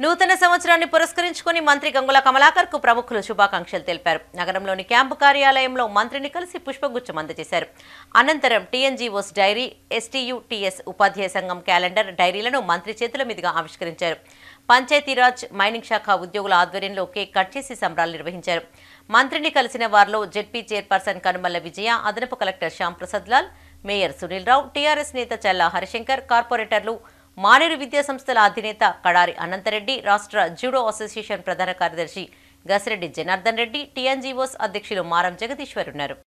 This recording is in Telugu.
నూతన సంవత్సరాన్ని పురస్కరించుకుని మంత్రి గంగుల కమలాకర్ కు ప్రముఖులు శుభాకాంక్షలు తెలిపారు నగరంలోని క్యాంపు కార్యాలయంలో మంత్రిని కలిసి పుష్పగుచ్చం అందజేశారు అనంతరం టీఎన్జీఓస్ డైరీ ఎస్టీయుటీఎస్ ఉపాధ్యాయ సంఘం క్యాలెండర్ డైరీలను మంత్రి చేతుల మీదుగా ఆవిష్కరించారు పంచాయతీరాజ్ మైనింగ్ శాఖ ఉద్యోగుల ఆధ్వర్యంలో కేక్ కట్ చేసి సంబరాలు నిర్వహించారు మంత్రిని కలిసిన వారిలో జెడ్పీ చైర్పర్సన్ కనుమల్ల విజయ అదనపు కలెక్టర్ శ్యాంప్రసాద్ లాల్ మేయర్ సునీల్ రావు టీఆర్ఎస్ నేత చల్లా హరిశంకర్ కార్పొరేటర్లు మానేరు విద్యా సంస్థల అధినేత కడారి అనంతరెడ్డి రాష్ట్ర జూడో అసోసియేషన్ ప్రధాన కార్యదర్శి గసిరెడ్డి జనార్దన్ రెడ్డి టీఎన్జీఓస్ అధ్యక్షులు మారం జగదీశ్వర్ ఉన్నారు